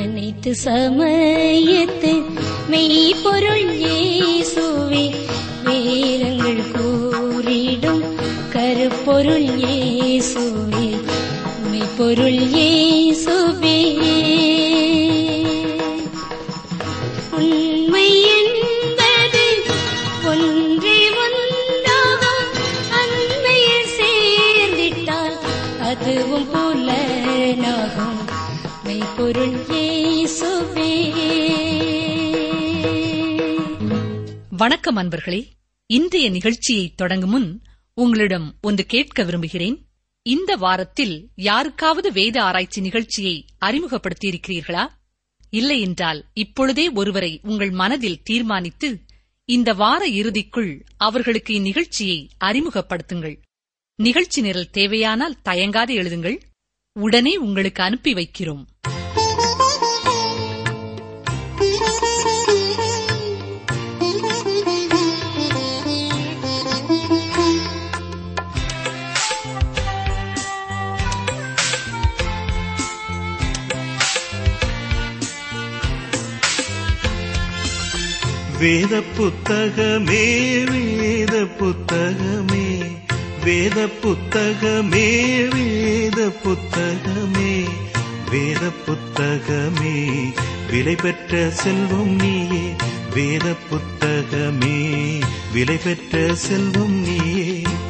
அனைத்து சமயத்து மெய்ப்பொருள் இயேசுவே வேதங்கள் கூறிடும் கருப்பொருள் இயேசுவே மெய்ப்பொருள் இயேசுவே உண்மை என்பது ஒன்றே ஒன்றாகும் அண்மையில் சேர்ந்திட்டால் அதுவும் புலனாகும் மெய்ப்பொருள் இயேசுவே வணக்கம் அன்பர்களே இன்றைய நிகழ்ச்சியை தொடங்கும் முன் உங்களிடம் ஒன்று கேட்க விரும்புகிறேன் இந்த வாரத்தில் யாருக்காவது வேத ஆராய்ச்சி நிகழ்ச்சியை அறிமுகப்படுத்தியிருக்கிறீர்களா இல்லை என்றால் இப்பொழுதே ஒருவரை உங்கள் மனதில் தீர்மானித்து இந்த வார இறுதிக்குள் அவர்களுக்கு இந்நிகழ்ச்சியை அறிமுகப்படுத்துங்கள் நிகழ்ச்சி நிரல் தேவையானால் தயங்காது எழுதுங்கள் உடனே உங்களுக்கு அனுப்பி வைக்கிறோம் வேத புத்தகமே வேத புத்தகமே வேத புத்தகமே வேத புத்தகமே வேத புத்தகமே விலை பெற்ற செல்வம் நீயே வேத புத்தகமே விலை பெற்ற செல்வம் நீயே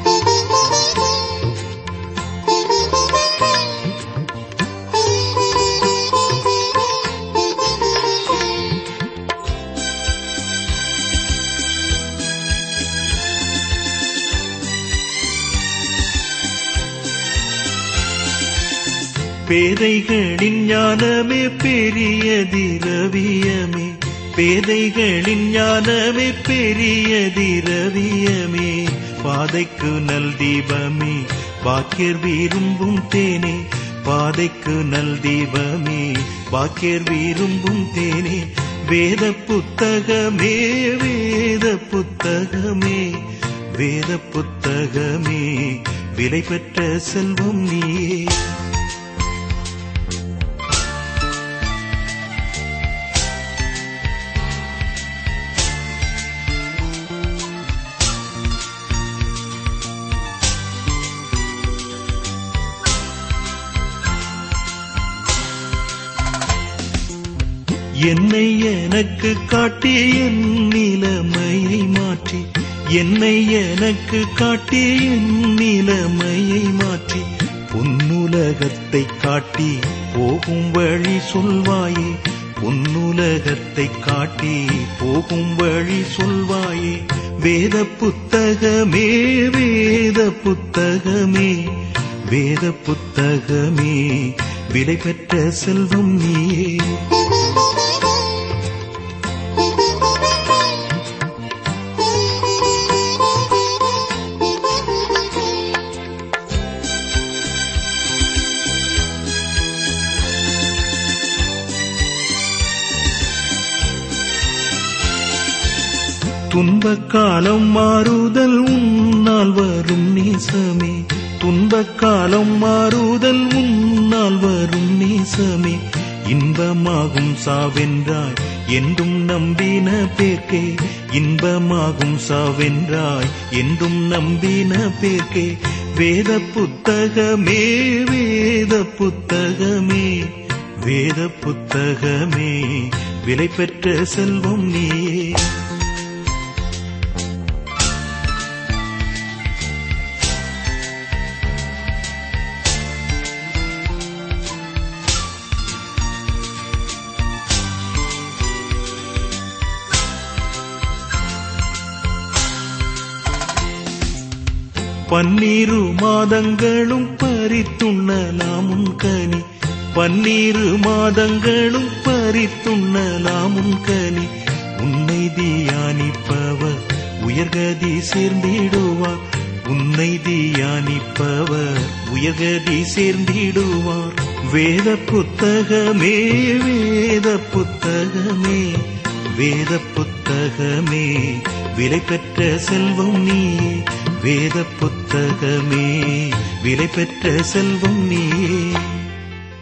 பேதைகளின் ஞானமே பெரிய திரவியமே பேதைகளின் ஞானமே பெரிய திரவியமே பாதைக்கு நல் தீபமே பாக்கியர் விரும்பும் தேனே பாதைக்கு நல் தீபமே பாக்கியர் விரும்பும் தேனே வேத புத்தகமே வேத புத்தகமே வேத புத்தகமே விலை பெற்ற செல்வம் நீயே என்னை எனக்கு காட்டி என் நிலைமையை மாற்றி என்னை எனக்கு காட்டி என் நிலைமையை மாற்றி பொன்னுலகத்தை காட்டி போகும் வழி சொல்வாயே பொன்னுலகத்தை காட்டி போகும் வழி சொல்வாயே வேத புத்தகமே வேத புத்தகமே வேத புத்தகமே விலை பெற்ற செல்வம் நீயே துன்பக் காலம் மாறுதல் உன்னால் வரும் நேசமே துன்பக் காலம் மாறுதல் உன்னால் வரும் நேசமே இன்பமாகும் சாவென்றாய் என்றும் நம்பின பேர்க்கே இன்பமாகும் சாவென்றாய் என்றும் நம்பின பேர்க்கே வேத புத்தகமே வேத புத்தகமே வேத புத்தகமே விலை பெற்ற செல்வம் நீயே பன்னீரு மாதங்களும் பறித்துண்ணலாமுன் கனி பன்னீரு மாதங்களும் பறித்துண்ணலாமுன் கனி உன்னை தியானிப்பவர் உயர்கதி சேர்ந்திடுவார் உன்னை தியானிப்பவர் உயர்கதி சேர்ந்திடுவார் வேத புத்தகமே வேத புத்தகமே வேத புத்தகமே விலை பெற்ற செல்வம் நீயே வேத புத்தகமே விலை பெற்ற செல்வம் நீயே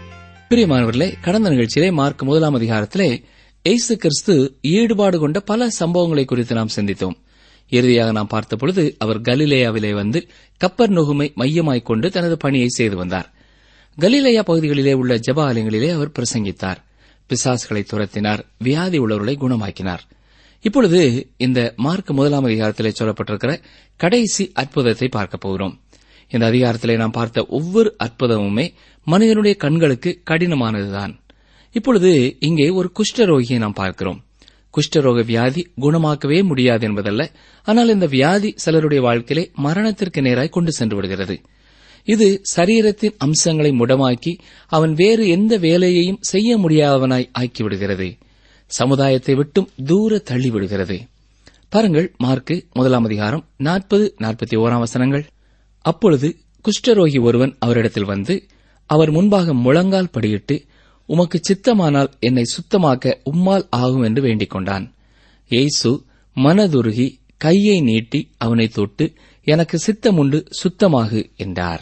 பிரியமானவர்களே கடந்த நிகழ்ச்சியிலே மார்க் முதலாம் அதிகாரத்திலே இயேசு கிறிஸ்து ஈடுபாடு கொண்ட பல சம்பவங்களை குறித்து நாம் சிந்தித்தோம் இறுதியாக நாம் பார்த்தபொழுது அவர் கலிலேயாவிலே வந்து கப்பர் நுகுமை மையமாய்க் கொண்டு தனது பணியை செய்து வந்தார் கலிலேயா பகுதிகளிலே உள்ள ஜெப ஆலயங்களிலே அவர் பிரசங்கித்தார் பிசாசுகளை துரத்தினார் வியாதி உள்ளவர்களை குணமாக்கினார் இப்பொழுது இந்த மார்க் முதலாம் அதிகாரத்திலே சொல்லப்பட்டிருக்கிற கடைசி அற்புதத்தை பார்க்க போகிறோம் இந்த அதிகாரத்திலே நாம் பார்த்த ஒவ்வொரு அற்புதமுமே மனிதனுடைய கண்களுக்கு கடினமானதுதான் இப்பொழுது இங்கே ஒரு குஷ்டரோகியை நாம் பார்க்கிறோம் குஷ்டரோக வியாதி குணமாக்கவே முடியாது என்பதல்ல ஆனால் இந்த வியாதி சிலருடைய வாழ்க்கையிலே மரணத்திற்கு நேராய் கொண்டு சென்று விடுகிறது இது சரீரத்தின் அம்சங்களை முடமாக்கி அவன் வேறு எந்த வேலையையும் செய்ய முடியாதவனாய் ஆக்கிவிடுகிறது சமுதாயத்தை விட்டும் தூர தள்ளிவிடுகிறது பாருங்கள் மார்க்கு முதலாம் அதிகாரம் நாற்பது நாற்பத்தி ஓராம் வசனங்கள் அப்பொழுது குஷ்டரோகி ஒருவன் அவரிடத்தில் வந்து அவர் முன்பாக முழங்கால் படியிட்டு உமக்கு சித்தமானால் என்னை சுத்தமாக்க உம்மால் ஆகும் என்று வேண்டிக் கொண்டான் இயேசு மனதுருகி கையை நீட்டி அவனை தொட்டு எனக்கு சித்தமுண்டு சுத்தமாகு என்றார்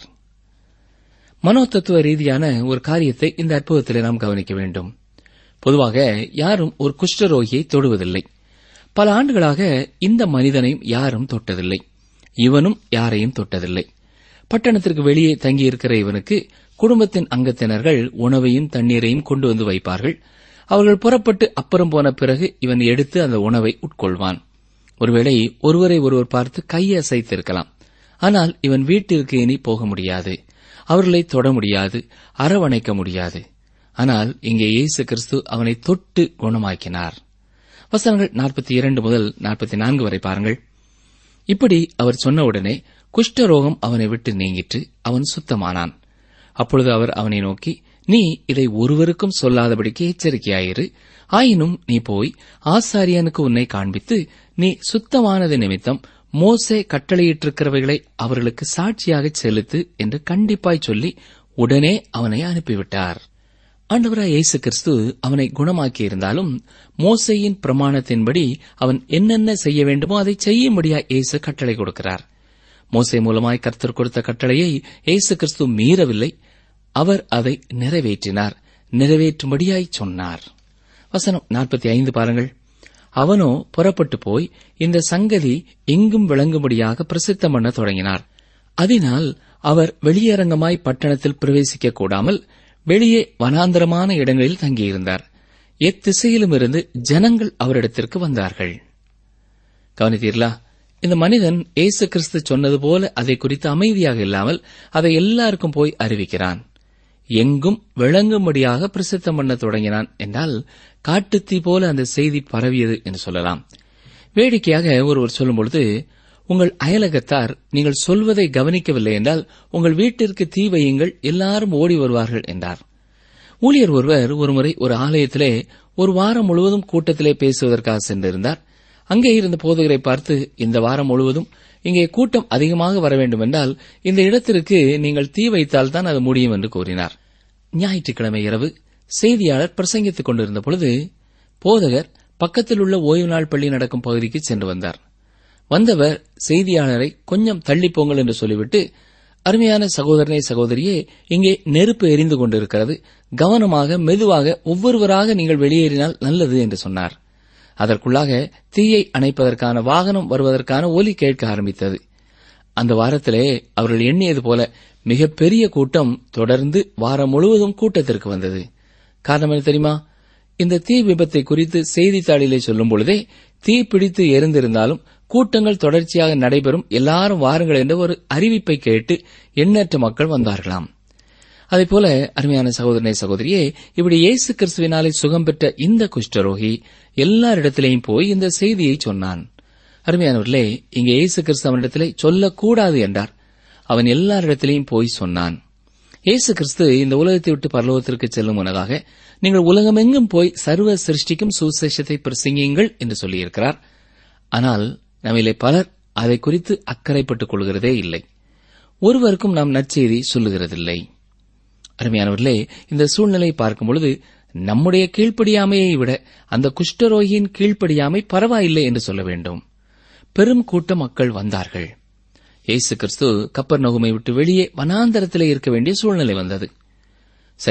மனோதத்துவ ரீதியான ஒரு காரியத்தை இந்த அற்புதத்திலே நாம் கவனிக்க வேண்டும் பொதுவாக யாரும் ஒரு குஷ்டரோகியை தொடுவதில்லை பல ஆண்டுகளாக இந்த மனிதனையும் யாரும் தொட்டதில்லை இவனும் யாரையும் தொட்டதில்லை பட்டணத்திற்கு வெளியே தங்கியிருக்கிற இவனுக்கு குடும்பத்தின் அங்கத்தினர்கள் உணவையும் தண்ணீரையும் கொண்டு வந்து வைப்பார்கள் அவர்கள் புறப்பட்டு அப்புறம் போன பிறகு இவன் எடுத்து அந்த உணவை உட்கொள்வான் ஒருவேளை ஒருவரை ஒருவர் பார்த்து கையை அசைத்திருக்கலாம் ஆனால் இவன் வீட்டிற்கு இனி போக முடியாது அவர்களை தொட முடியாது அரவணைக்க முடியாது ஆனால் இங்கே இயேசு கிறிஸ்து அவனை தொட்டு குணமாக்கினார் வசனங்கள் நாற்பத்தி இரண்டு முதல் நாற்பத்தி நான்கு வரை பாருங்கள் இப்படி அவர் சொன்னவுடனே குஷ்டரோகம் அவனை விட்டு நீங்கிற்று அவன் சுத்தமானான் அப்பொழுது அவர் அவனை நோக்கி நீ இதை ஒருவருக்கும் சொல்லாதபடிக்கு எச்சரிக்கையாயிரு ஆயினும் நீ போய் ஆசாரியனுக்கு உன்னை காண்பித்து நீ சுத்தமானது நிமித்தம் மோசே கட்டளையிட்டிருக்கிறவைகளை அவர்களுக்கு சாட்சியாகச் செலுத்து என்று கண்டிப்பாய் சொல்லி உடனே அவனை அனுப்பிவிட்டார் ஆண்டவராய் இயேசு கிறிஸ்து அவனை குணமாக்கியிருந்தாலும் மோசையின் பிரமாணத்தின்படி அவன் என்னென்ன செய்ய வேண்டுமோ அதை செய்யும்படியா இயேசு கட்டளை கொடுக்கிறார் மோசே மூலமாய் கர்த்தர் கொடுத்த கட்டளையை இயேசு கிறிஸ்து மீறவில்லை அவர் அதை நிறைவேற்றினார் நிறைவேற்றும்படியாய் சொன்னார் வசனம் நாற்பத்தி ஐந்து பாருங்கள் அவனோ புறப்பட்டு போய் இந்த சங்கதி எங்கும் விளங்கும்படியாக பிரசித்தம் பண்ண தொடங்கினார் அதனால் அவர் வெளியரங்கமாய் பட்டணத்தில் பிரவேசிக்க கூடாமல் வெளியே வனாந்தரமான இடங்களில் தங்கியிருந்தார் எத்திசையிலும் இருந்து ஜனங்கள் அவரிடத்திற்கு வந்தார்கள் கவனித்தீர்களா இந்த மனிதன் இயேசு கிறிஸ்து சொன்னது போல அதை குறித்து அமைதியாக இல்லாமல் அதை எல்லாருக்கும் போய் அறிவிக்கிறான் எங்கும் விளங்கும்படியாக பிரசித்தம் பண்ண தொடங்கினான் என்றால் காட்டுத்தீ போல அந்த செய்தி பரவியது என்று சொல்லலாம் வேடிக்கையாக ஒருவர் சொல்லும்பொழுது உங்கள் அயலகத்தார் நீங்கள் சொல்வதை கவனிக்கவில்லை என்றால் உங்கள் வீட்டிற்கு தீ வையுங்கள் எல்லாரும் ஓடி வருவார்கள் என்றார் ஊழியர் ஒருவர் ஒருமுறை ஒரு ஆலயத்திலே ஒரு வாரம் முழுவதும் கூட்டத்திலே பேசுவதற்காக சென்றிருந்தார் அங்கே இருந்த போதகரை பார்த்து இந்த வாரம் முழுவதும் இங்கே கூட்டம் அதிகமாக வர வேண்டும் என்றால் இந்த இடத்திற்கு நீங்கள் தீ வைத்தால் தான் அது முடியும் என்று கூறினார் ஞாயிற்றுக்கிழமை இரவு செய்தியாளர் பிரசங்கித்துக் கொண்டிருந்த பொழுது போதகர் பக்கத்தில் உள்ள ஓய்வு நாள் பள்ளி நடக்கும் பகுதிக்கு சென்று வந்தார் வந்தவர் செய்தியாளரை கொஞ்சம் தள்ளி போங்கள் என்று சொல்லிவிட்டு அருமையான சகோதரனே சகோதரியே இங்கே நெருப்பு எரிந்து கொண்டிருக்கிறது கவனமாக மெதுவாக ஒவ்வொருவராக நீங்கள் வெளியேறினால் நல்லது என்று சொன்னார் அதற்குள்ளாக தீயை அணைப்பதற்கான வாகனம் வருவதற்கான ஒலி கேட்க ஆரம்பித்தது அந்த வாரத்திலே அவர்கள் எண்ணியது போல மிகப்பெரிய கூட்டம் தொடர்ந்து வாரம் முழுவதும் கூட்டத்திற்கு வந்தது காரணம் என்ன தெரியுமா இந்த தீ விபத்தை குறித்து செய்தித்தாளிலே சொல்லும் பொழுதே தீ பிடித்து எரிந்திருந்தாலும் கூட்டங்கள் தொடர்ச்சியாக நடைபெறும் எல்லாரும் வாருங்கள் என்ற ஒரு அறிவிப்பை கேட்டு எண்ணற்ற மக்கள் வந்தார்களாம் அதேபோல அருமையான சகோதரனை சகோதரியே இப்படி இயேசு கிறிஸ்துவினாலே சுகம் பெற்ற இந்த குஷ்டரோகி எல்லாரிடத்திலேயும் போய் இந்த செய்தியை சொன்னான் அருமையானவர்களே இங்கே இயேசு கிறிஸ்து அவனிடத்திலே சொல்லக்கூடாது என்றார் அவன் எல்லாரிடத்திலேயும் போய் சொன்னான் இயேசு கிறிஸ்து இந்த உலகத்தை விட்டு பரலோகத்திற்கு செல்லும் முன்னதாக நீங்கள் உலகமெங்கும் போய் சர்வ சிருஷ்டிக்கும் சுசேஷத்தை பிரசங்கியுங்கள் என்று சொல்லியிருக்கிறார் ஆனால் நம்மிலே பலர் அதை குறித்து அக்கறைப்பட்டுக் கொள்கிறதே இல்லை ஒருவருக்கும் நாம் நற்செய்தி சொல்லுகிறதில்லை அருமையானவர்களே இந்த சூழ்நிலை பார்க்கும் பொழுது நம்முடைய கீழ்ப்படியாமையை விட அந்த குஷ்டரோகியின் கீழ்ப்படியாமை பரவாயில்லை என்று சொல்ல வேண்டும் பெரும் கூட்ட மக்கள் வந்தார்கள் இயேசு கிறிஸ்து கப்பர் நகுமை விட்டு வெளியே வனாந்தரத்திலே இருக்க வேண்டிய சூழ்நிலை வந்தது சரி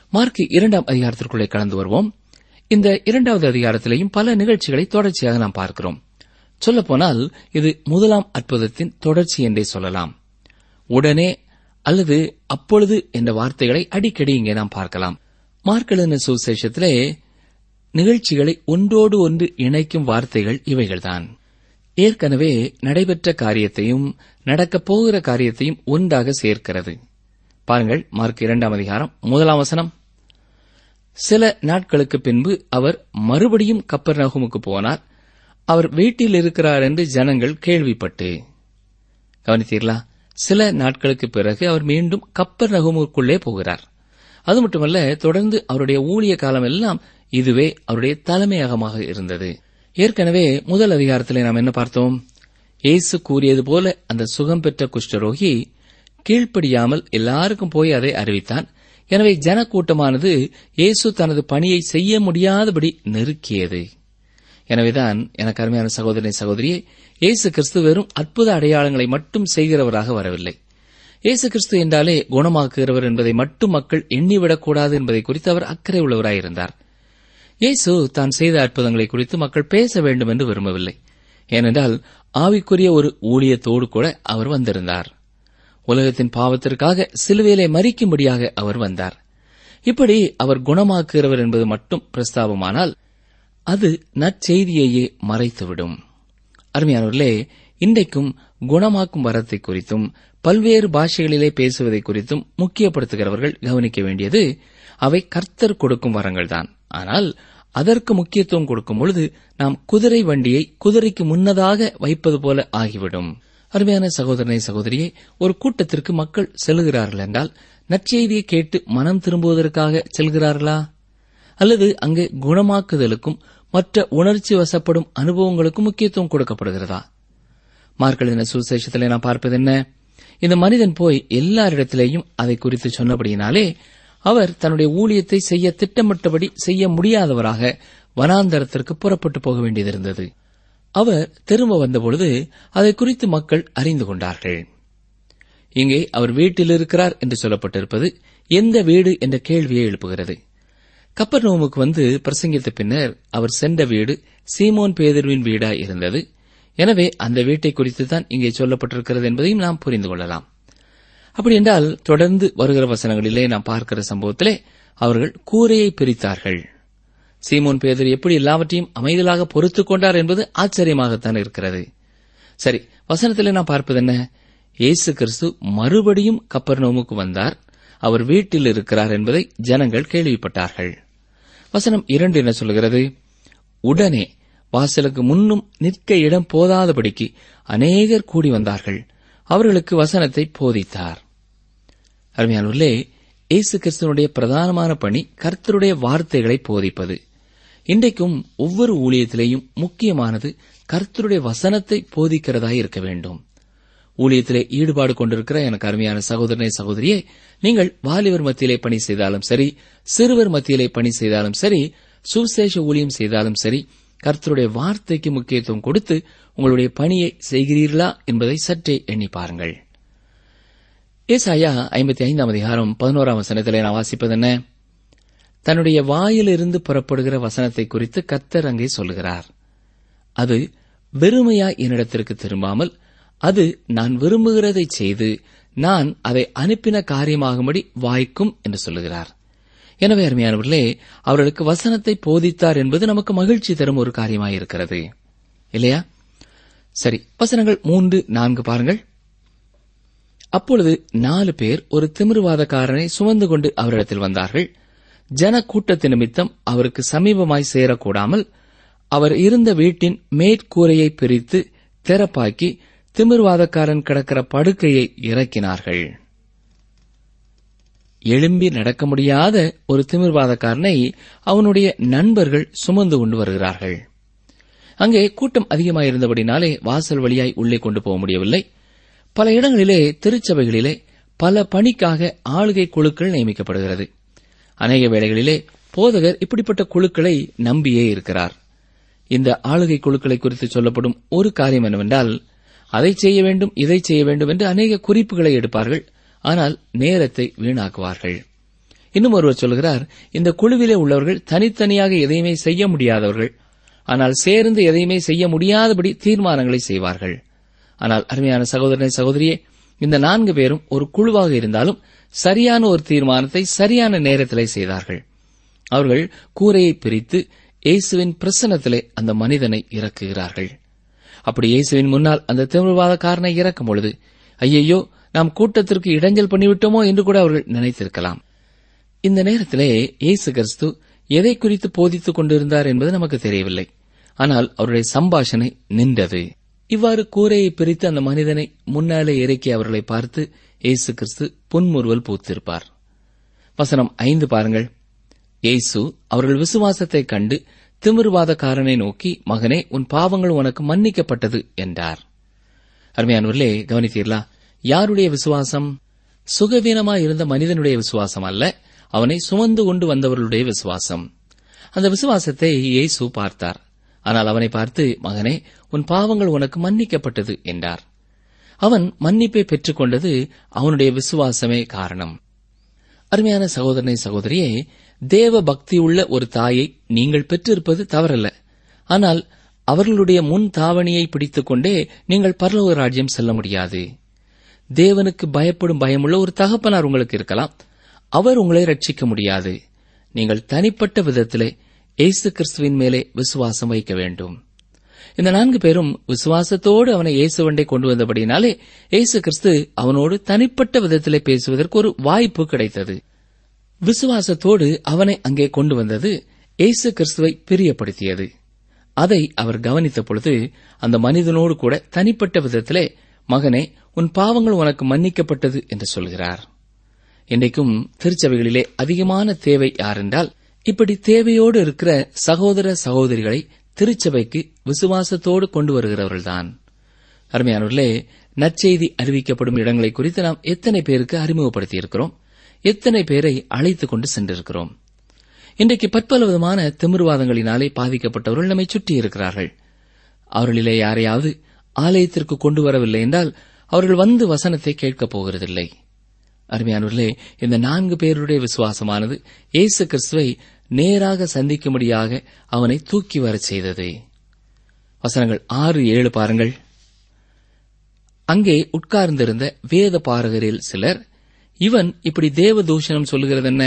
மார்க் இரண்டாம் அதிகாரத்திற்குள்ளே கடந்து வருவோம் இந்த இரண்டாவது அதிகாரத்திலேயும் பல நிகழ்ச்சிகளை தொடர்ச்சியாக நாம் பார்க்கிறோம் சொல்லப்போனால் இது முதலாம் அற்புதத்தின் தொடர்ச்சி என்றே சொல்லலாம் உடனே அல்லது அப்பொழுது என்ற வார்த்தைகளை அடிக்கடி இங்கே நாம் பார்க்கலாம் மார்க்கெழுதின சுசேஷத்திலே நிகழ்ச்சிகளை ஒன்றோடு ஒன்று இணைக்கும் வார்த்தைகள் இவைகள்தான் ஏற்கனவே நடைபெற்ற காரியத்தையும் நடக்கப் போகிற காரியத்தையும் ஒன்றாக சேர்க்கிறது பாருங்கள் மார்க் இரண்டாம் அதிகாரம் முதலாம் வசனம் சில நாட்களுக்கு பின்பு அவர் மறுபடியும் கப்பர் நகுமுக்கு போனார் அவர் வீட்டில் இருக்கிறார் என்று ஜனங்கள் கேள்விப்பட்டு கவனித்தீர்களா சில நாட்களுக்கு பிறகு அவர் மீண்டும் கப்பர் நகுமுக்குள்ளே போகிறார் அது மட்டுமல்ல தொடர்ந்து அவருடைய ஊழிய காலம் எல்லாம் இதுவே அவருடைய தலைமையகமாக இருந்தது ஏற்கனவே முதல் அதிகாரத்திலே நாம் என்ன பார்த்தோம் இயேசு கூறியது போல அந்த சுகம் பெற்ற குஷ்டரோகி கீழ்ப்படியாமல் எல்லாருக்கும் போய் அதை அறிவித்தான் எனவே ஜனக்கூட்டமானது இயேசு தனது பணியை செய்ய முடியாதபடி நெருக்கியது எனவேதான் எனக்கு அருமையான சகோதரனை சகோதரியே இயேசு கிறிஸ்து வெறும் அற்புத அடையாளங்களை மட்டும் செய்கிறவராக வரவில்லை இயேசு கிறிஸ்து என்றாலே குணமாக்குகிறவர் என்பதை மட்டும் மக்கள் எண்ணிவிடக்கூடாது என்பதை குறித்து அவர் அக்கறை உள்ளவராயிருந்தார் இயேசு தான் செய்த அற்புதங்களை குறித்து மக்கள் பேச வேண்டும் என்று விரும்பவில்லை ஏனென்றால் ஆவிக்குரிய ஒரு ஊழியத்தோடு கூட அவர் வந்திருந்தார் உலகத்தின் பாவத்திற்காக சிலுவையிலே மறிக்கும்படியாக அவர் வந்தார் இப்படி அவர் குணமாக்குகிறவர் என்பது மட்டும் பிரஸ்தாபமானால் அது நற்செய்தியையே மறைத்துவிடும் அருமையானவர்களே இன்றைக்கும் குணமாக்கும் வரத்தை குறித்தும் பல்வேறு பாஷைகளிலே பேசுவதை குறித்தும் முக்கியப்படுத்துகிறவர்கள் கவனிக்க வேண்டியது அவை கர்த்தர் கொடுக்கும் வரங்கள்தான் ஆனால் அதற்கு முக்கியத்துவம் கொடுக்கும் பொழுது நாம் குதிரை வண்டியை குதிரைக்கு முன்னதாக வைப்பது போல ஆகிவிடும் அருமையான சகோதரனை சகோதரியே ஒரு கூட்டத்திற்கு மக்கள் செல்கிறார்கள் என்றால் நற்செய்தியை கேட்டு மனம் திரும்புவதற்காக செல்கிறார்களா அல்லது அங்கே குணமாக்குதலுக்கும் மற்ற உணர்ச்சி வசப்படும் அனுபவங்களுக்கும் முக்கியத்துவம் கொடுக்கப்படுகிறதா மார்க்கலின சுசேஷத்திலே நாம் பார்ப்பது என்ன இந்த மனிதன் போய் எல்லாரிடத்திலேயும் அதை குறித்து சொன்னபடியினாலே அவர் தன்னுடைய ஊழியத்தை செய்ய திட்டமிட்டபடி செய்ய முடியாதவராக வனாந்தரத்திற்கு புறப்பட்டு போக வேண்டியதிருந்தது அவர் திரும்ப வந்தபொழுது அதை குறித்து மக்கள் அறிந்து கொண்டார்கள் இங்கே அவர் வீட்டில் இருக்கிறார் என்று சொல்லப்பட்டிருப்பது எந்த வீடு என்ற கேள்வியை எழுப்புகிறது கப்பர் நோமுக்கு வந்து பிரசங்கித்த பின்னர் அவர் சென்ற வீடு சீமோன் பேதர்வின் வீடா இருந்தது எனவே அந்த வீட்டை குறித்து தான் இங்கே சொல்லப்பட்டிருக்கிறது என்பதையும் நாம் புரிந்து கொள்ளலாம் அப்படி என்றால் தொடர்ந்து வருகிற வசனங்களிலே நாம் பார்க்கிற சம்பவத்திலே அவர்கள் கூரையை பிரித்தார்கள் சீமோன் பேதர் எப்படி எல்லாவற்றையும் அமைதலாக பொறுத்துக் கொண்டார் என்பது ஆச்சரியமாகத்தான் இருக்கிறது சரி வசனத்திலே நாம் பார்ப்பது என்ன இயேசு கிறிஸ்து மறுபடியும் கப்பர் நோமுக்கு வந்தார் அவர் வீட்டில் இருக்கிறார் என்பதை ஜனங்கள் கேள்விப்பட்டார்கள் வசனம் இரண்டு என்ன சொல்கிறது உடனே வாசலுக்கு முன்னும் நிற்க இடம் போதாதபடிக்கு அநேகர் கூடி வந்தார்கள் அவர்களுக்கு வசனத்தை போதித்தார் அருமையானூர்களே இயேசு கிறிஸ்துவனுடைய பிரதானமான பணி கர்த்தருடைய வார்த்தைகளை போதிப்பது இன்றைக்கும் ஒவ்வொரு ஊழியத்திலேயும் முக்கியமானது கர்த்தருடைய வசனத்தை போதிக்கிறதாய் இருக்க வேண்டும் ஊழியத்திலே ஈடுபாடு கொண்டிருக்கிற எனக்கு அருமையான சகோதரனை சகோதரியே நீங்கள் வாலிபர் மத்தியிலே பணி செய்தாலும் சரி சிறுவர் மத்தியிலே பணி செய்தாலும் சரி சுசேஷ ஊழியம் செய்தாலும் சரி கர்த்தருடைய வார்த்தைக்கு முக்கியத்துவம் கொடுத்து உங்களுடைய பணியை செய்கிறீர்களா என்பதை சற்றே எண்ணி பாருங்கள் ஏசாயா ஐம்பத்தி ஐந்தாம் அதிகாரம் பதினோராம் வசனத்திலே நான் வாசிப்பது என்ன தன்னுடைய வாயிலிருந்து புறப்படுகிற வசனத்தை குறித்து கர்த்தர் அங்கே சொல்லுகிறார் அது வெறுமையா என்னிடத்திற்கு திரும்பாமல் அது நான் விரும்புகிறதை செய்து நான் அதை அனுப்பின காரியமாகும்படி வாய்க்கும் என்று சொல்லுகிறார் எனவே அருமையானவர்களே அவர்களுக்கு வசனத்தை போதித்தார் என்பது நமக்கு மகிழ்ச்சி தரும் ஒரு காரியமாயிருக்கிறது இல்லையா சரி வசனங்கள் மூன்று நான்கு பாருங்கள் அப்பொழுது நாலு பேர் ஒரு திமிர்வாதக்காரனை சுமந்து கொண்டு அவரிடத்தில் வந்தார்கள் ஜன கூட்டத்து நிமித்தம் அவருக்கு சமீபமாய் சேரக்கூடாமல் அவர் இருந்த வீட்டின் மேற்கூரையை பிரித்து திறப்பாக்கி திமிர்வாதக்காரன் கிடக்கிற படுக்கையை இறக்கினார்கள் எழும்பி நடக்க முடியாத ஒரு திமிர்வாதக்காரனை அவனுடைய நண்பர்கள் சுமந்து கொண்டு வருகிறார்கள் அங்கே கூட்டம் அதிகமாயிருந்தபடினாலே வாசல் வழியாய் உள்ளே கொண்டு போக முடியவில்லை பல இடங்களிலே திருச்சபைகளிலே பல பணிக்காக ஆளுகை குழுக்கள் நியமிக்கப்படுகிறது அநேக வேளைகளிலே போதகர் இப்படிப்பட்ட குழுக்களை நம்பியே இருக்கிறார் இந்த ஆளுகை குழுக்களை குறித்து சொல்லப்படும் ஒரு காரியம் என்னவென்றால் அதை செய்ய வேண்டும் இதை செய்ய வேண்டும் என்று அநேக குறிப்புகளை எடுப்பார்கள் ஆனால் நேரத்தை வீணாக்குவார்கள் இன்னும் ஒருவர் சொல்கிறார் இந்த குழுவிலே உள்ளவர்கள் தனித்தனியாக எதையுமே செய்ய முடியாதவர்கள் ஆனால் சேர்ந்து எதையுமே செய்ய முடியாதபடி தீர்மானங்களை செய்வார்கள் ஆனால் அருமையான சகோதரனை சகோதரியே இந்த நான்கு பேரும் ஒரு குழுவாக இருந்தாலும் சரியான ஒரு தீர்மானத்தை சரியான நேரத்திலே செய்தார்கள் அவர்கள் கூரையை பிரித்து இயேசுவின் பிரசன்னத்திலே அந்த மனிதனை இறக்குகிறார்கள் அப்படி இயேசுவின் முன்னால் அந்த திமிர்வாதக்காரனை இறக்கும் பொழுது ஐயையோ நாம் கூட்டத்திற்கு இடைஞ்சல் பண்ணிவிட்டோமோ என்று கூட அவர்கள் நினைத்திருக்கலாம் இந்த நேரத்திலே இயேசு கிறிஸ்து எதை குறித்து போதித்துக் கொண்டிருந்தார் என்பது நமக்கு தெரியவில்லை ஆனால் அவருடைய சம்பாஷணை நின்றது இவ்வாறு கூரையை பிரித்து அந்த மனிதனை முன்னாலே இறக்கி அவர்களை பார்த்து இயேசு கிறிஸ்து புன்முறுவல் பூத்திருப்பார் வசனம் ஐந்து பாருங்கள் இயேசு அவர்கள் விசுவாசத்தைக் கண்டு திமிர்வாதக்காரனை நோக்கி மகனே உன் பாவங்கள் உனக்கு மன்னிக்கப்பட்டது என்றார் அருமையானவர்களே கவனித்தீர்களா யாருடைய விசுவாசம் சுகவீனமாய் இருந்த மனிதனுடைய விசுவாசம் அல்ல அவனை சுமந்து கொண்டு வந்தவர்களுடைய விசுவாசம் அந்த விசுவாசத்தை இயேசு பார்த்தார் ஆனால் அவனை பார்த்து மகனே உன் பாவங்கள் உனக்கு மன்னிக்கப்பட்டது என்றார் அவன் மன்னிப்பை பெற்றுக்கொண்டது அவனுடைய விசுவாசமே காரணம் அருமையான சகோதரனை சகோதரியே தேவ பக்தியுள்ள ஒரு தாயை நீங்கள் பெற்றிருப்பது தவறல்ல ஆனால் அவர்களுடைய முன் தாவணியை பிடித்துக்கொண்டே நீங்கள் பரலோக ராஜ்யம் செல்ல முடியாது தேவனுக்கு பயப்படும் பயமுள்ள ஒரு தகப்பனார் உங்களுக்கு இருக்கலாம் அவர் உங்களை ரட்சிக்க முடியாது நீங்கள் தனிப்பட்ட விதத்திலே இயேசு கிறிஸ்துவின் மேலே விசுவாசம் வைக்க வேண்டும் இந்த நான்கு பேரும் விசுவாசத்தோடு அவனை இயேசுவண்டை கொண்டு வந்தபடினாலே இயேசு கிறிஸ்து அவனோடு தனிப்பட்ட விதத்திலே பேசுவதற்கு ஒரு வாய்ப்பு கிடைத்தது விசுவாசத்தோடு அவனை அங்கே கொண்டு வந்தது இயேசு கிறிஸ்துவை பிரியப்படுத்தியது அதை அவர் கவனித்த பொழுது அந்த மனிதனோடு கூட தனிப்பட்ட விதத்திலே மகனே உன் பாவங்கள் உனக்கு மன்னிக்கப்பட்டது என்று சொல்கிறார் இன்றைக்கும் திருச்சபைகளிலே அதிகமான தேவை யாரென்றால் இப்படி தேவையோடு இருக்கிற சகோதர சகோதரிகளை திருச்சபைக்கு விசுவாசத்தோடு கொண்டு வருகிறவர்கள்தான் அருமையானவர்களே நற்செய்தி அறிவிக்கப்படும் இடங்களை குறித்து நாம் எத்தனை பேருக்கு அறிமுகப்படுத்தியிருக்கிறோம் எத்தனை பேரை அழைத்துக் கொண்டு சென்றிருக்கிறோம் இன்றைக்கு பற்பல விதமான திமிர்வாதங்களினாலே பாதிக்கப்பட்டவர்கள் நம்மை சுற்றி இருக்கிறார்கள் அவர்களிலே யாரையாவது ஆலயத்திற்கு கொண்டு வரவில்லை என்றால் அவர்கள் வந்து வசனத்தை கேட்கப் போகிறதில்லை அருமையானவர்களே இந்த நான்கு பேருடைய விசுவாசமானது இயேசு கிறிஸ்துவை நேராக சந்திக்கும்படியாக அவனை தூக்கி வரச் செய்தது வசனங்கள் ஆறு ஏழு பாருங்கள் அங்கே உட்கார்ந்திருந்த வேத பாரகரில் சிலர் இவன் இப்படி தேவ தூஷணம் சொல்லுகிறது என்ன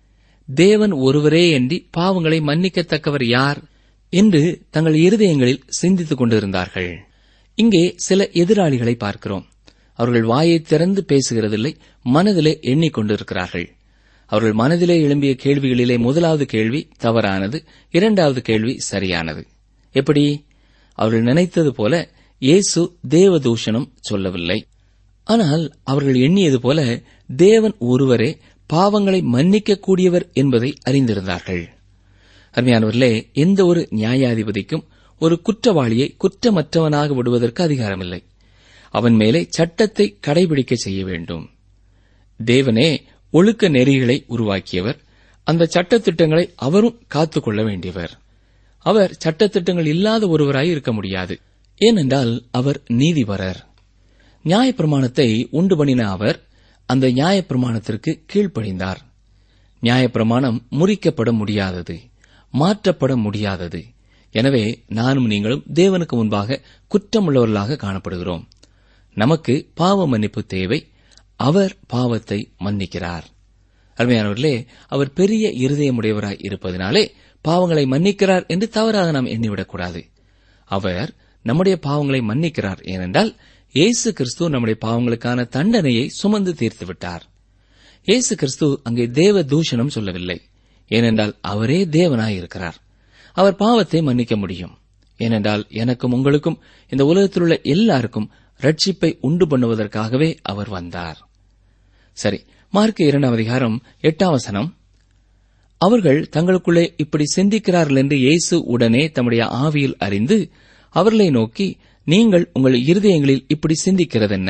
தேவன் ஒருவரே அன்றி பாவங்களை மன்னிக்கத்தக்கவர் யார் என்று தங்கள் இருதயங்களில் சிந்தித்துக் கொண்டிருந்தார்கள் இங்கே சில எதிராளிகளை பார்க்கிறோம் அவர்கள் வாயை திறந்து பேசுகிறதில்லை மனதிலே எண்ணிக்கொண்டிருக்கிறார்கள் அவர்கள் மனதிலே எழும்பிய கேள்விகளிலே முதலாவது கேள்வி தவறானது இரண்டாவது கேள்வி சரியானது எப்படி அவர்கள் நினைத்தது போல இயேசு தேவதூஷணம் சொல்லவில்லை ஆனால் அவர்கள் எண்ணியது போல தேவன் ஒருவரே பாவங்களை மன்னிக்கக்கூடியவர் என்பதை அறிந்திருந்தார்கள் அருமையானவர்களே எந்த ஒரு நியாயாதிபதிக்கும் ஒரு குற்றவாளியை குற்றமற்றவனாக விடுவதற்கு அதிகாரமில்லை அவன் மேலே சட்டத்தை கடைபிடிக்க செய்ய வேண்டும் தேவனே ஒழுக்க நெறிகளை உருவாக்கியவர் அந்த சட்டத்திட்டங்களை அவரும் காத்துக்கொள்ள வேண்டியவர் அவர் சட்டத்திட்டங்கள் இல்லாத ஒருவராய் இருக்க முடியாது ஏனென்றால் அவர் நீதிபரர் நியாயப்பிரமாணத்தை உண்டு பண்ணின அவர் அந்த நியாயப்பிரமாணத்திற்கு கீழ்ப்படிந்தார் நியாயப்பிரமாணம் முறிக்கப்பட முடியாதது மாற்றப்பட முடியாதது எனவே நானும் நீங்களும் தேவனுக்கு முன்பாக குற்றமுள்ளவர்களாக காணப்படுகிறோம் நமக்கு பாவ மன்னிப்பு தேவை அவர் பாவத்தை மன்னிக்கிறார் அருமையானவர்களே அவர் பெரிய இருதயமுடையவராய் இருப்பதனாலே பாவங்களை மன்னிக்கிறார் என்று தவறாக நாம் எண்ணிவிடக்கூடாது அவர் நம்முடைய பாவங்களை மன்னிக்கிறார் ஏனென்றால் இயேசு கிறிஸ்து நம்முடைய பாவங்களுக்கான தண்டனையை சுமந்து தீர்த்து விட்டார் இயேசு கிறிஸ்து அங்கே தேவ தூஷணம் சொல்லவில்லை ஏனென்றால் அவரே தேவனாயிருக்கிறார் அவர் பாவத்தை மன்னிக்க முடியும் ஏனென்றால் எனக்கும் உங்களுக்கும் இந்த உலகத்திலுள்ள எல்லாருக்கும் ரட்சிப்பை உண்டு பண்ணுவதற்காகவே அவர் வந்தார் சரி மார்க் இரண்டாம் அதிகாரம் எட்டாம் வசனம் அவர்கள் தங்களுக்குள்ளே இப்படி சிந்திக்கிறார்கள் என்று இயேசு உடனே தம்முடைய ஆவியில் அறிந்து அவர்களை நோக்கி நீங்கள் உங்கள் இருதயங்களில் இப்படி சிந்திக்கிறதென்ன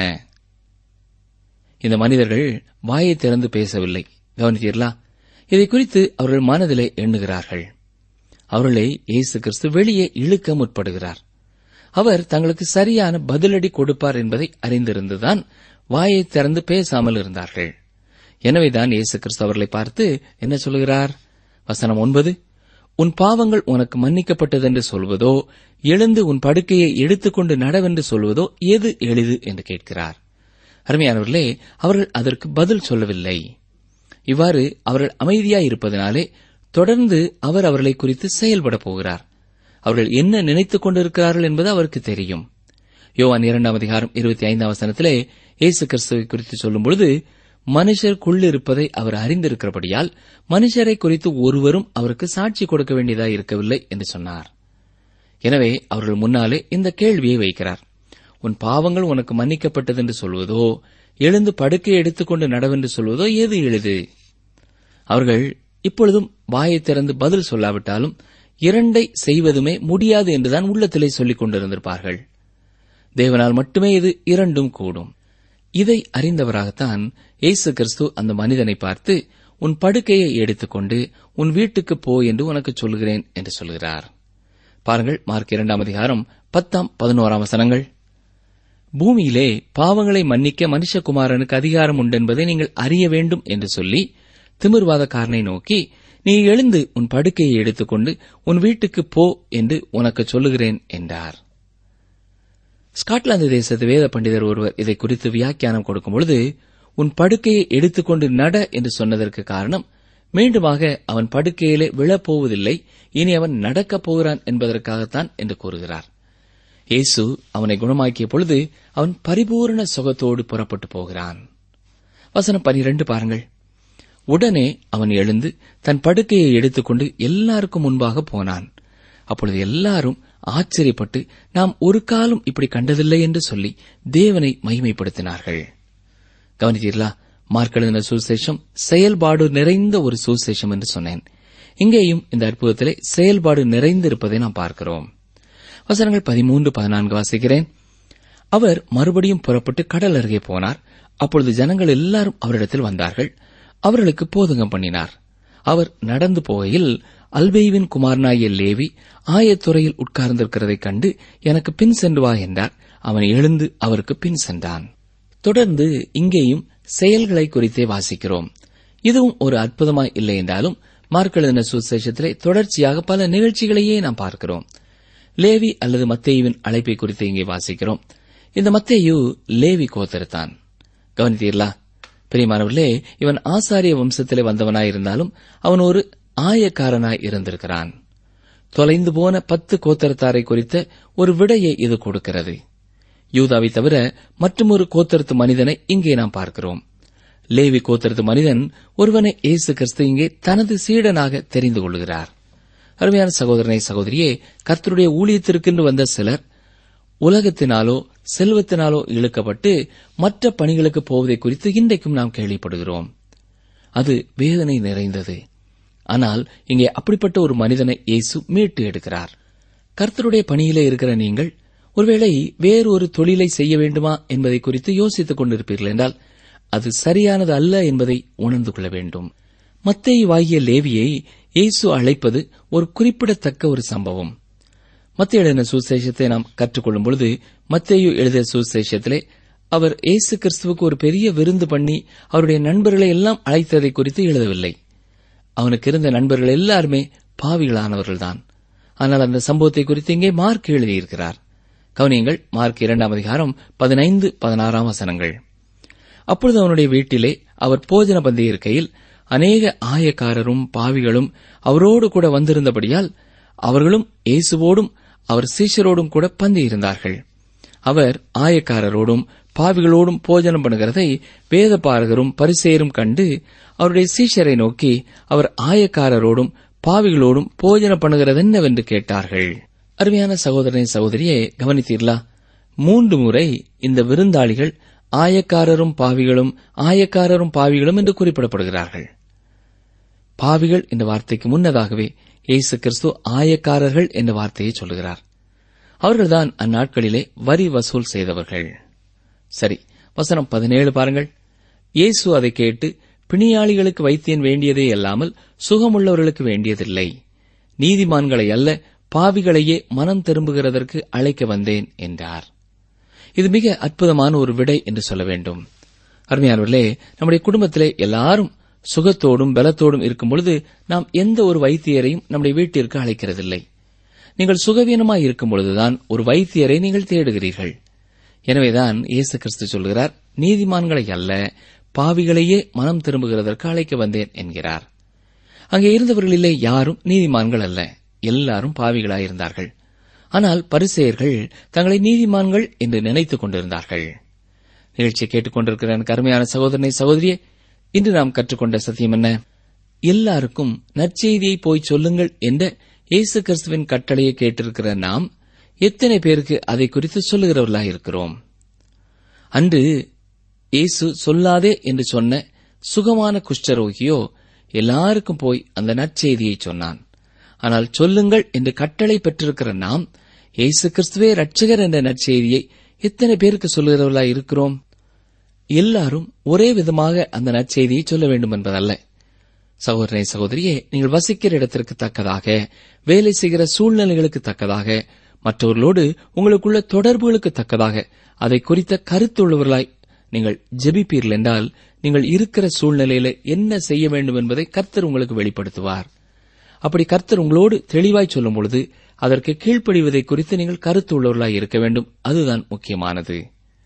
இந்த மனிதர்கள் வாயை திறந்து பேசவில்லை கவனித்தீர்களா இதை குறித்து அவர்கள் மனதிலே எண்ணுகிறார்கள் அவர்களை இயேசு கிறிஸ்து வெளியே இழுக்க முற்படுகிறார் அவர் தங்களுக்கு சரியான பதிலடி கொடுப்பார் என்பதை அறிந்திருந்துதான் வாயை திறந்து பேசாமல் இருந்தார்கள் எனவேதான் இயேசு கிறிஸ்து அவர்களை பார்த்து என்ன சொல்கிறார் வசனம் ஒன்பது உன் பாவங்கள் உனக்கு மன்னிக்கப்பட்டதென்று சொல்வதோ எழுந்து உன் படுக்கையை எடுத்துக்கொண்டு நடவென்று சொல்வதோ எது எளிது என்று கேட்கிறார் அருமையானவர்களே அவர்கள் அதற்கு பதில் சொல்லவில்லை இவ்வாறு அவர்கள் அமைதியாய் இருப்பதனாலே தொடர்ந்து அவர் அவர்களை குறித்து செயல்பட போகிறார் அவர்கள் என்ன நினைத்துக் கொண்டிருக்கிறார்கள் என்பது அவருக்கு தெரியும் யோவான் இரண்டாம் அதிகாரம் இருபத்தி ஐந்தாம் வசனத்திலே இயேசு கிறிஸ்துவை குறித்து சொல்லும்பொழுது மனுஷருக்குள்ளிருப்பதை அவர் அறிந்திருக்கிறபடியால் மனுஷரை குறித்து ஒருவரும் அவருக்கு சாட்சி கொடுக்க வேண்டியதாய் இருக்கவில்லை என்று சொன்னார் எனவே அவர்கள் முன்னாலே இந்த கேள்வியை வைக்கிறார் உன் பாவங்கள் உனக்கு மன்னிக்கப்பட்டது என்று சொல்வதோ எழுந்து படுக்கை எடுத்துக்கொண்டு நடவென்று சொல்வதோ ஏது எளிது அவர்கள் இப்பொழுதும் வாயை திறந்து பதில் சொல்லாவிட்டாலும் இரண்டை செய்வதுமே முடியாது என்றுதான் உள்ளத்திலே சொல்லிக் கொண்டிருந்திருப்பார்கள் தேவனால் மட்டுமே இது இரண்டும் கூடும் இதை அறிந்தவராகத்தான் இயேசு கிறிஸ்து அந்த மனிதனை பார்த்து உன் படுக்கையை எடுத்துக்கொண்டு உன் வீட்டுக்கு போ என்று உனக்கு சொல்கிறேன் என்று சொல்கிறார் பாருங்கள் மார்க் இரண்டாம் அதிகாரம் பத்தாம் பதினோராம் வசனங்கள் பூமியிலே பாவங்களை மன்னிக்க மனுஷகுமாரனுக்கு அதிகாரம் உண்டென்பதை நீங்கள் அறிய வேண்டும் என்று சொல்லி திமிர்வாதக்காரனை நோக்கி நீ எழுந்து உன் படுக்கையை எடுத்துக்கொண்டு உன் வீட்டுக்கு போ என்று உனக்கு சொல்லுகிறேன் என்றார் ஸ்காட்லாந்து தேசத்து வேத பண்டிதர் ஒருவர் இதை குறித்து வியாக்கியானம் கொடுக்கும் பொழுது உன் படுக்கையை எடுத்துக்கொண்டு நட என்று சொன்னதற்கு காரணம் மீண்டுமாக அவன் படுக்கையிலே விழப்போவதில்லை இனி அவன் நடக்கப் போகிறான் என்பதற்காகத்தான் என்று கூறுகிறார் இயேசு அவனை குணமாக்கிய பொழுது அவன் பரிபூரண சுகத்தோடு புறப்பட்டு போகிறான் வசனம் பனிரெண்டு பாருங்கள் உடனே அவன் எழுந்து தன் படுக்கையை எடுத்துக்கொண்டு எல்லாருக்கும் முன்பாக போனான் அப்பொழுது எல்லாரும் ஆச்சரியப்பட்டு நாம் ஒரு காலம் இப்படி கண்டதில்லை என்று சொல்லி தேவனை மகிமைப்படுத்தினார்கள் கவனித்தீர்களா மார்க் எழுதின சுசேஷம் செயல்பாடு நிறைந்த ஒரு சுசேஷம் என்று சொன்னேன் இங்கேயும் இந்த அற்புதத்திலே செயல்பாடு நிறைந்திருப்பதை நாம் பார்க்கிறோம் வசனங்கள் பதிமூன்று பதினான்கு வாசிக்கிறேன் அவர் மறுபடியும் புறப்பட்டு கடல் அருகே போனார் அப்பொழுது ஜனங்கள் எல்லாரும் அவரிடத்தில் வந்தார்கள் அவர்களுக்கு போதகம் பண்ணினார் அவர் நடந்து போகையில் அல்பேவின் குமாரனாகிய லேவி ஆயத்துறையில் உட்கார்ந்திருக்கிறதைக் கண்டு எனக்கு பின் சென்று வா என்றார் அவன் எழுந்து அவருக்கு பின் சென்றான் தொடர்ந்து இங்கேயும் செயல்களை குறித்தே வாசிக்கிறோம் இதுவும் ஒரு அற்புதமாய் இல்லை என்றாலும் மார்க்கெழுதின சுசேஷத்திலே தொடர்ச்சியாக பல நிகழ்ச்சிகளையே நாம் பார்க்கிறோம் லேவி அல்லது மத்தேயுவின் அழைப்பை குறித்து இங்கே வாசிக்கிறோம் இந்த மத்தேயு லேவி கோத்திரத்தான் கவனித்தீர்களா பெரியமானவர்களே இவன் ஆசாரிய வம்சத்திலே வந்தவனாயிருந்தாலும் அவன் ஒரு ஆயக்காரனாய் இருந்திருக்கிறான் தொலைந்து போன பத்து கோத்தரத்தாரை குறித்த ஒரு விடையை இது கொடுக்கிறது யூதாவை தவிர மற்றொரு கோத்தரத்து மனிதனை இங்கே நாம் பார்க்கிறோம் லேவி கோத்தரத்து மனிதன் ஒருவனை இயேசு கிறிஸ்து இங்கே தனது சீடனாக தெரிந்து கொள்கிறார் அருமையான சகோதரனை சகோதரியே கர்த்தருடைய ஊழியத்திற்கென்று வந்த சிலர் உலகத்தினாலோ செல்வத்தினாலோ இழுக்கப்பட்டு மற்ற பணிகளுக்கு போவதை குறித்து இன்றைக்கும் நாம் கேள்விப்படுகிறோம் அது வேதனை நிறைந்தது ஆனால் இங்கே அப்படிப்பட்ட ஒரு மனிதனை இயேசு மீட்டு எடுக்கிறார் கர்த்தருடைய பணியிலே இருக்கிற நீங்கள் ஒருவேளை வேறொரு தொழிலை செய்ய வேண்டுமா என்பதை குறித்து யோசித்துக் கொண்டிருப்பீர்கள் என்றால் அது சரியானது அல்ல என்பதை உணர்ந்து கொள்ள வேண்டும் மத்தேயு ஆகிய லேவியை இயேசு அழைப்பது ஒரு குறிப்பிடத்தக்க ஒரு சம்பவம் மத்திய எழுதின சுசேஷத்தை நாம் கற்றுக்கொள்ளும் பொழுது மத்தேயு எழுதிய சுசேஷத்திலே அவர் இயேசு கிறிஸ்துவுக்கு ஒரு பெரிய விருந்து பண்ணி அவருடைய நண்பர்களை எல்லாம் அழைத்ததை குறித்து எழுதவில்லை அவனுக்கு இருந்த நண்பர்கள் எல்லாருமே பாவிகளானவர்கள்தான் ஆனால் அந்த சம்பவத்தை குறித்து இங்கே மார்க் எழுதியிருக்கிறார் கவனியங்கள் மார்க் இரண்டாம் அதிகாரம் பதினைந்து பதினாறாம் வசனங்கள் அப்பொழுது அவனுடைய வீட்டிலே அவர் போஜன பந்தி இருக்கையில் அநேக ஆயக்காரரும் பாவிகளும் அவரோடு கூட வந்திருந்தபடியால் அவர்களும் இயேசுவோடும் அவர் சீஷரோடும் கூட பந்தி இருந்தார்கள் அவர் ஆயக்காரரோடும் பாவிகளோடும் போஜனம் பண்ணுகிறதை வேதபாரகரும் பரிசேரும் கண்டு அவருடைய சீஷரை நோக்கி அவர் ஆயக்காரரோடும் பாவிகளோடும் போஜனம் பண்ணுகிறது என்னவென்று கேட்டார்கள் அருமையான சகோதரனை சகோதரியே கவனித்தீர்களா மூன்று முறை இந்த விருந்தாளிகள் ஆயக்காரரும் பாவிகளும் ஆயக்காரரும் பாவிகளும் என்று குறிப்பிடப்படுகிறார்கள் பாவிகள் என்ற வார்த்தைக்கு முன்னதாகவே இயேசு கிறிஸ்து ஆயக்காரர்கள் என்ற வார்த்தையை சொல்லுகிறார் அவர்கள்தான் அந்நாட்களிலே வரி வசூல் செய்தவர்கள் சரி வசனம் பதினேழு பாருங்கள் இயேசு அதை கேட்டு பிணியாளிகளுக்கு வைத்தியன் வேண்டியதே அல்லாமல் சுகமுள்ளவர்களுக்கு வேண்டியதில்லை நீதிமான்களை அல்ல பாவிகளையே மனம் திரும்புகிறதற்கு அழைக்க வந்தேன் என்றார் இது மிக அற்புதமான ஒரு விடை என்று சொல்ல வேண்டும் அருமையானவர்களே நம்முடைய குடும்பத்திலே எல்லாரும் சுகத்தோடும் பலத்தோடும் இருக்கும் பொழுது நாம் எந்த ஒரு வைத்தியரையும் நம்முடைய வீட்டிற்கு அழைக்கிறதில்லை நீங்கள் சுகவீனமாய் இருக்கும் பொழுதுதான் ஒரு வைத்தியரை நீங்கள் தேடுகிறீர்கள் எனவேதான் இயேசு கிறிஸ்து சொல்கிறார் நீதிமான்களை அல்ல பாவிகளையே மனம் திரும்புகிறதற்கு அழைக்க வந்தேன் என்கிறார் அங்கே இருந்தவர்களிலே யாரும் நீதிமான்கள் அல்ல எல்லாரும் பாவிகளாயிருந்தார்கள் ஆனால் பரிசேயர்கள் தங்களை நீதிமான்கள் என்று நினைத்துக் கொண்டிருந்தார்கள் நிகழ்ச்சியை கேட்டுக்கொண்டிருக்கிற எனக்கு அருமையான சகோதரனை சகோதரியே இன்று நாம் கற்றுக்கொண்ட சத்தியம் என்ன எல்லாருக்கும் நற்செய்தியை போய் சொல்லுங்கள் என்ற இயேசு கிறிஸ்துவின் கட்டளையை கேட்டிருக்கிற நாம் எத்தனை பேருக்கு அதை குறித்து சொல்லுகிறவர்களாக இருக்கிறோம் அன்று இயேசு சொல்லாதே என்று சொன்ன சுகமான குஷ்டரோகியோ எல்லாருக்கும் போய் அந்த நற்செய்தியை சொன்னான் ஆனால் சொல்லுங்கள் என்று கட்டளை பெற்றிருக்கிற நாம் இயேசு கிறிஸ்துவே ரட்சகர் என்ற நற்செய்தியை எத்தனை பேருக்கு சொல்லுகிறவர்களாய் இருக்கிறோம் எல்லாரும் ஒரே விதமாக அந்த நற்செய்தியை சொல்ல வேண்டும் என்பதல்ல சகோதரனை சகோதரியே நீங்கள் வசிக்கிற இடத்திற்கு தக்கதாக வேலை செய்கிற சூழ்நிலைகளுக்கு தக்கதாக மற்றவர்களோடு உங்களுக்குள்ள தொடர்புகளுக்கு தக்கதாக அதை குறித்த கருத்துள்ளவர்களாய் நீங்கள் ஜெபிப்பீர்கள் என்றால் நீங்கள் இருக்கிற சூழ்நிலையில என்ன செய்ய வேண்டும் என்பதை கர்த்தர் உங்களுக்கு வெளிப்படுத்துவார் அப்படி கர்த்தர் உங்களோடு தெளிவாய் சொல்லும் பொழுது அதற்கு கீழ்ப்படிவதை குறித்து நீங்கள் கருத்து உள்ளவர்களாய் இருக்க வேண்டும் அதுதான் முக்கியமானது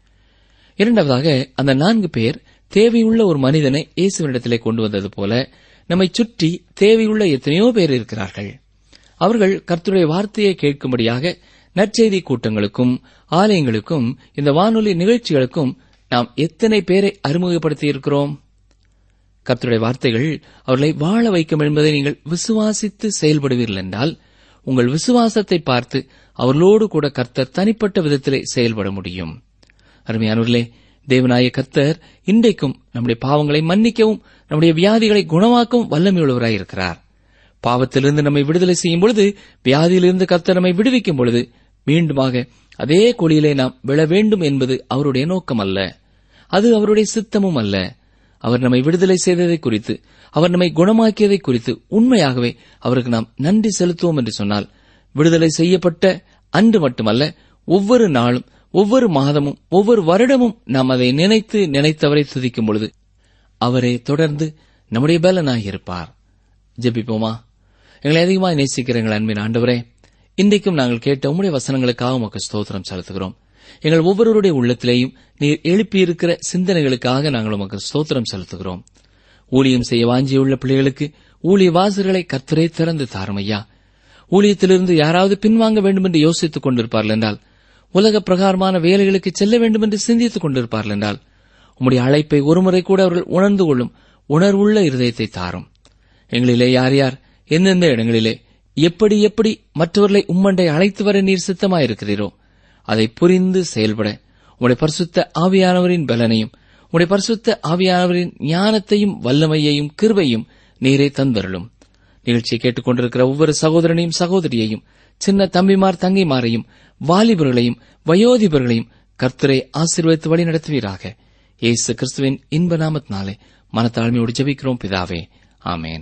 இரண்டாவதாக அந்த நான்கு பேர் தேவையுள்ள ஒரு மனிதனை இயேசுவினிடத்திலே கொண்டு வந்தது போல நம்மை சுற்றி தேவையுள்ள எத்தனையோ பேர் இருக்கிறார்கள் அவர்கள் கர்த்தருடைய வார்த்தையை கேட்கும்படியாக நற்செய்தி கூட்டங்களுக்கும் ஆலயங்களுக்கும் இந்த வானொலி நிகழ்ச்சிகளுக்கும் நாம் எத்தனை பேரை அறிமுகப்படுத்தி இருக்கிறோம் கர்த்தருடைய வார்த்தைகள் அவர்களை வாழ வைக்கும் என்பதை நீங்கள் விசுவாசித்து செயல்படுவீர்கள் என்றால் உங்கள் விசுவாசத்தை பார்த்து அவர்களோடு கூட கர்த்தர் தனிப்பட்ட விதத்திலே செயல்பட முடியும் அருமையானவர்களே தேவநாய கர்த்தர் இன்றைக்கும் நம்முடைய பாவங்களை மன்னிக்கவும் நம்முடைய வியாதிகளை குணமாக்கவும் வல்லமையுள்ளவராய் இருக்கிறார் பாவத்திலிருந்து நம்மை விடுதலை செய்யும் பொழுது வியாதியிலிருந்து கர்த்தர் நம்மை விடுவிக்கும் பொழுது மீண்டுமாக அதே குழியிலே நாம் விழ வேண்டும் என்பது அவருடைய நோக்கம் அல்ல அது அவருடைய சித்தமும் அல்ல அவர் நம்மை விடுதலை செய்ததை குறித்து அவர் நம்மை குணமாக்கியதை குறித்து உண்மையாகவே அவருக்கு நாம் நன்றி செலுத்துவோம் என்று சொன்னால் விடுதலை செய்யப்பட்ட அன்று மட்டுமல்ல ஒவ்வொரு நாளும் ஒவ்வொரு மாதமும் ஒவ்வொரு வருடமும் நாம் அதை நினைத்து நினைத்தவரை துதிக்கும் பொழுது அவரே தொடர்ந்து நம்முடைய பலனாயிருப்பார் ஜெபிப்போமா எங்களை அதிகமாக நேசிக்கிற எங்கள் அன்பின் ஆண்டவரே இன்றைக்கும் நாங்கள் கேட்ட உம்முடைய வசனங்களுக்காக உமக்கு ஸ்தோத்திரம் செலுத்துகிறோம் எங்கள் ஒவ்வொருவருடைய உள்ளத்திலேயும் நீர் எழுப்பியிருக்கிற சிந்தனைகளுக்காக நாங்கள் உமக்கு ஸ்தோத்திரம் செலுத்துகிறோம் ஊழியம் செய்ய வாஞ்சியுள்ள பிள்ளைகளுக்கு ஊழிய வாசல்களை கர்த்தரே திறந்து தாரும் ஐயா ஊழியத்திலிருந்து யாராவது பின்வாங்க வேண்டும் என்று யோசித்துக் கொண்டிருப்பார்கள் என்றால் உலக பிரகாரமான வேலைகளுக்கு செல்ல வேண்டும் என்று சிந்தித்துக் கொண்டிருப்பார்கள் என்றால் உம்முடைய அழைப்பை ஒருமுறை கூட அவர்கள் உணர்ந்து கொள்ளும் உணர்வுள்ள இருதயத்தை தாரும் எங்களிலே யார் யார் எந்தெந்த இடங்களிலே எப்படி எப்படி மற்றவர்களை உம்மண்டை அழைத்து வர நீர் சித்தமாயிருக்கிறீரோ அதை புரிந்து செயல்பட உம்முடைய பரிசுத்த ஆவியானவரின் பலனையும் உம்முடைய பரிசுத்த ஆவியானவரின் ஞானத்தையும் வல்லமையையும் கிருபையும் நீரே தந்தருளும் நிகழ்ச்சியை கேட்டுக்கொண்டிருக்கிற ஒவ்வொரு சகோதரனையும் சகோதரியையும் சின்ன தம்பிமார் தங்கைமாரையும் வாலிபர்களையும் வயோதிபர்களையும் கர்த்தரை ஆசீர்வதித்து வழி நடத்துவீராக இயேசு கிறிஸ்துவின் இன்ப நாமத்தினாலே மனத்தாழ்மையோடு ஜெபிக்கிறோம் பிதாவே ஆமேன்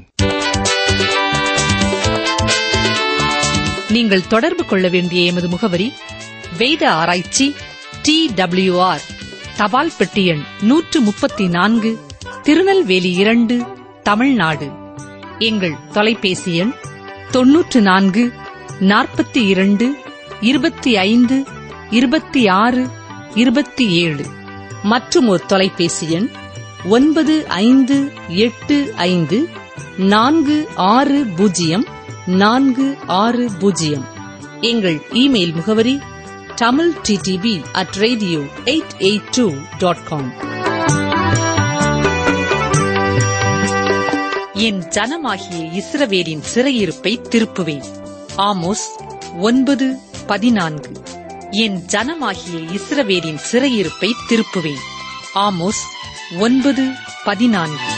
நீங்கள் தொடர்பு கொள்ள வேண்டிய எமது முகவரி வேத ஆராய்ச்சி டி ஆர் தபால் பெட்டி எண் நூற்று முப்பத்தி நான்கு திருநெல்வேலி இரண்டு தமிழ்நாடு எங்கள் தொலைபேசி எண் தொன்னூற்று நான்கு நாற்பத்தி இரண்டு இருபத்தி ஐந்து இருபத்தி ஆறு இருபத்தி ஏழு மற்றும் ஒரு தொலைபேசி எண் ஒன்பது ஐந்து எட்டு ஐந்து நான்கு ஆறு பூஜ்ஜியம் நான்கு ஆறு பூஜ்ஜியம் எங்கள் இமெயில் முகவரி Tamil TTB at radio eight eight two dot com என் ஜனமாகிய இஸ்ரவேலின் சிறையிருப்பை திருப்புவேன் ஆமோஸ் ஒன்பது பதினான்கு என் ஜனமாகிய இஸ்ரவேலின் சிறையிருப்பை திருப்புவேன் ஆமோஸ் ஒன்பது பதினான்கு